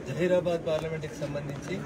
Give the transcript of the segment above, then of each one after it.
జహీరాబాద్ పార్లమెంట్కి సంబంధించి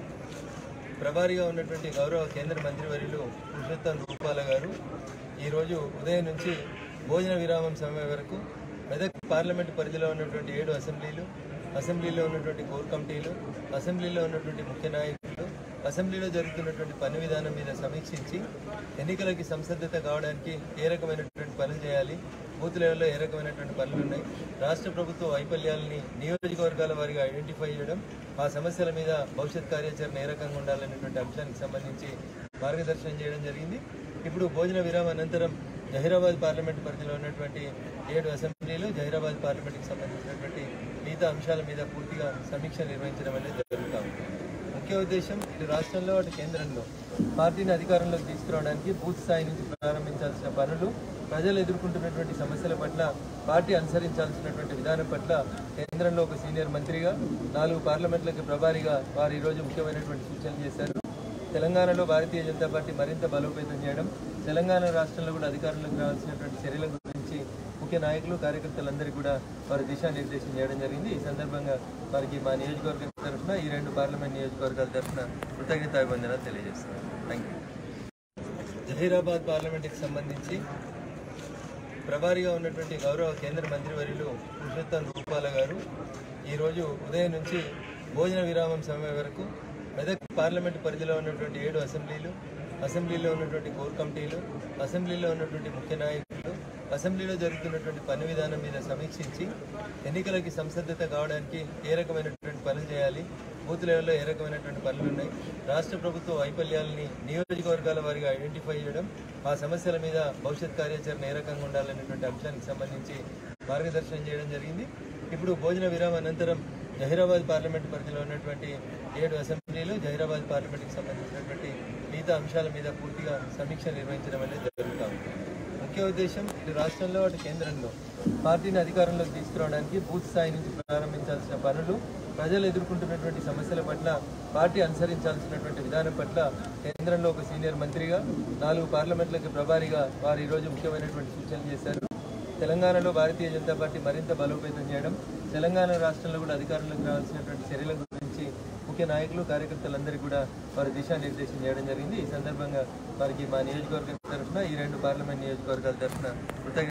ప్రభారిగా ఉన్నటువంటి గౌరవ కేంద్ర మంత్రివర్యులు పురుషోత్తం రూపాల గారు ఈరోజు ఉదయం నుంచి భోజన విరామం సమయం వరకు మెదక్ పార్లమెంట్ పరిధిలో ఉన్నటువంటి ఏడు అసెంబ్లీలు అసెంబ్లీలో ఉన్నటువంటి కోర్ కమిటీలు అసెంబ్లీలో ఉన్నటువంటి ముఖ్య నాయకులు అసెంబ్లీలో జరుగుతున్నటువంటి పని విధానం మీద సమీక్షించి ఎన్నికలకి సంసిద్ధత కావడానికి ఏ రకమైనటువంటి పనులు చేయాలి బూత్ లెవెల్లో ఏ రకమైనటువంటి పనులు ఉన్నాయి రాష్ట్ర ప్రభుత్వ వైఫల్యాలని నియోజకవర్గాల వారిగా ఐడెంటిఫై చేయడం ఆ సమస్యల మీద భవిష్యత్ కార్యాచరణ ఏ రకంగా ఉండాలనేటువంటి అంశానికి సంబంధించి మార్గదర్శనం చేయడం జరిగింది ఇప్పుడు భోజన విరామ అనంతరం జహీరాబాద్ పార్లమెంట్ పరిధిలో ఉన్నటువంటి ఏడు అసెంబ్లీలు జహీరాబాద్ పార్లమెంట్కి సంబంధించినటువంటి మిగతా అంశాల మీద పూర్తిగా సమీక్ష నిర్వహించడం అనేది జరుగుతూ ఉంది ముఖ్య ఉద్దేశం ఇటు రాష్ట్రంలో అటు కేంద్రంలో పార్టీని అధికారంలోకి తీసుకురావడానికి బూత్ స్థాయి నుంచి ప్రారంభించాల్సిన పనులు ప్రజలు ఎదుర్కొంటున్నటువంటి సమస్యల పట్ల పార్టీ అనుసరించాల్సినటువంటి విధానం పట్ల కేంద్రంలో ఒక సీనియర్ మంత్రిగా నాలుగు పార్లమెంట్లకు ప్రభారిగా వారు ఈరోజు ముఖ్యమైనటువంటి సూచనలు చేశారు తెలంగాణలో భారతీయ జనతా పార్టీ మరింత బలోపేతం చేయడం తెలంగాణ రాష్ట్రంలో కూడా అధికారంలోకి రావాల్సినటువంటి చర్యల గురించి ముఖ్య నాయకులు కార్యకర్తలందరికీ కూడా వారు దిశానిర్దేశం చేయడం జరిగింది ఈ సందర్భంగా వారికి మా నియోజకవర్గం తరఫున ఈ రెండు పార్లమెంట్ నియోజకవర్గాల తరఫున కృతజ్ఞతాభివందనాలు తెలియజేస్తున్నాను థ్యాంక్ యూ జహీరాబాద్ పార్లమెంట్కి సంబంధించి ప్రభారిగా ఉన్నటువంటి గౌరవ కేంద్ర మంత్రివర్యులు పురుషోత్తం రూపాల గారు ఈరోజు ఉదయం నుంచి భోజన విరామం సమయం వరకు మెదక్ పార్లమెంట్ పరిధిలో ఉన్నటువంటి ఏడు అసెంబ్లీలు అసెంబ్లీలో ఉన్నటువంటి కోర్ కమిటీలు అసెంబ్లీలో ఉన్నటువంటి ముఖ్య నాయకులు అసెంబ్లీలో జరుగుతున్నటువంటి పని విధానం మీద సమీక్షించి ఎన్నికలకి సంసిద్ధత కావడానికి ఏ రకమైనటువంటి పనులు చేయాలి బూత్ లెవెల్లో ఏ రకమైనటువంటి పనులు ఉన్నాయి రాష్ట్ర ప్రభుత్వ వైఫల్యాలని నియోజకవర్గాల వారిగా ఐడెంటిఫై చేయడం ఆ సమస్యల మీద భవిష్యత్ కార్యాచరణ ఏ రకంగా ఉండాలనేటువంటి అంశానికి సంబంధించి మార్గదర్శనం చేయడం జరిగింది ఇప్పుడు భోజన విరామ అనంతరం జహీరాబాద్ పార్లమెంట్ పరిధిలో ఉన్నటువంటి ఏడు అసెంబ్లీలు జహీరాబాద్ పార్లమెంట్కి సంబంధించినటువంటి మిగతా అంశాల మీద పూర్తిగా సమీక్ష నిర్వహించడం అనేది జరుగుతూ ఉంది ముఖ్య ఉద్దేశం ఇటు రాష్ట్రంలో అటు కేంద్రంలో పార్టీని అధికారంలోకి తీసుకురావడానికి బూత్ స్థాయి నుంచి ప్రారంభించాల్సిన పనులు ప్రజలు ఎదుర్కొంటున్నటువంటి సమస్యల పట్ల పార్టీ అనుసరించాల్సినటువంటి విధానం పట్ల కేంద్రంలో ఒక సీనియర్ మంత్రిగా నాలుగు పార్లమెంట్లకు ప్రభారిగా వారు ఈరోజు ముఖ్యమైనటువంటి సూచనలు చేశారు తెలంగాణలో భారతీయ జనతా పార్టీ మరింత బలోపేతం చేయడం తెలంగాణ రాష్ట్రంలో కూడా అధికారంలోకి రావాల్సినటువంటి చర్యల గురించి ముఖ్య నాయకులు కార్యకర్తలందరికీ కూడా వారు దిశానిర్దేశం చేయడం జరిగింది ఈ సందర్భంగా వారికి మా నియోజకవర్గం తరఫున ఈ రెండు పార్లమెంట్ నియోజకవర్గాల తరఫున కృతజ్ఞత